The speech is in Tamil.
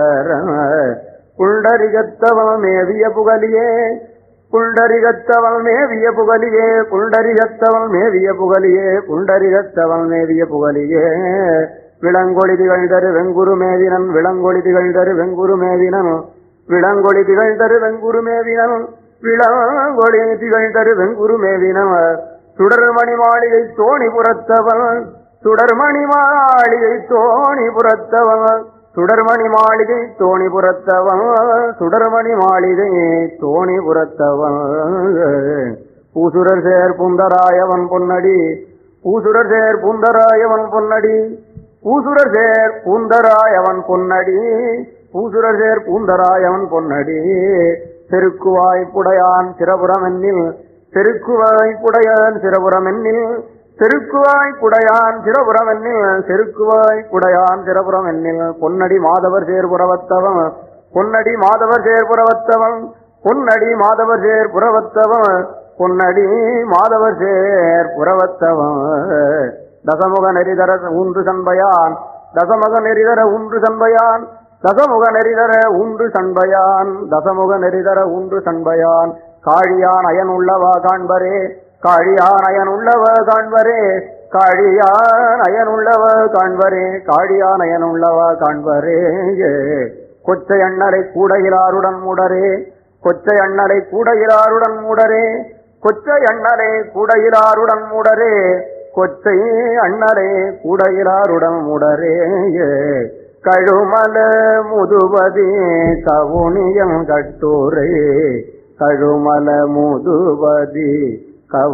புண்டரிகத்தவம் மேவிய புகலியே புண்டரிகத்தவம் மேவிய புகலியே புண்டரிகத்தவம் மேவிய புகலியே புண்டரிகத்தவம் மேவிய புகலியே விளங்கொளி திகழ்தரு வெங்குரு மேவினன் விளங்கொளி திகழ்தரு வெங்குரு மேவினன் விளங்கொளி திகழ்தரு வெங்குரு மேவினன் விளங்கொளி திகழ்தரு வெங்குரு மேவினன் சுடர்மணி மாளிகை தோணி புறத்தவன் சுடர்மணி மாளிகை தோணி புறத்தவன் சுடர்மணி மாளிகை தோணி புறத்தவன் சுடர்மணி மாளிகை தோணி புறத்தவன் பூசுரர் சேர் புந்தராயவன் பொன்னடி பூசுரர் சேர் புந்தராயவன் பொன்னடி பூசுரர் சேர் பூந்தராயவன் பொன்னடி பூசுரர் சேர் பூந்தராயவன் பொன்னடி செருக்குவாய் புடையான் சிரபுரம் என்னில் செருக்குவாய் புடையான் சிரபுரம் என்னில் செருக்குவாய் புடையான் சிரபுரம் என்னில் செருக்குவாய் புடையான் சிரபுரம் என்னில் பொன்னடி மாதவர் சேர்புறவத்தவன் பொன்னடி மாதவர் சேர்புறவத்தவன் பொன்னடி மாதவர் சேர் புறவத்தவன் பொன்னடி மாதவர் சேர் புறவத்தவன் தசமுக நெறிதர ஊன்று சண்பையான் தசமுக நெறிதர ஊன்று சண்பையான் தசமுக நெறிதர ஊன்று சண்பையான் தசமுக நெறிதர ஊன்று சண்பையான் காழியான் அயன் உள்ளவா காண்பரே காழியான் அயன் உள்ளவ காண்பரே காழியான் அயன் உள்ளவ காண்பரே காழியான் அயன் உள்ளவ காண்பரே கொச்சை அண்ணலை கூடையிலாருடன் மூடரே கொச்சை அண்ணலை கூடையிலாருடன் மூடரே கொச்சை அண்ணலை கூடையிலாருடன் மூடரே கொச்சை அண்ணலை கூடையிலாருடன் மூடரே கழுமல முதுவதி கவுனியம் கட்டூரே கழுமல முதுவதி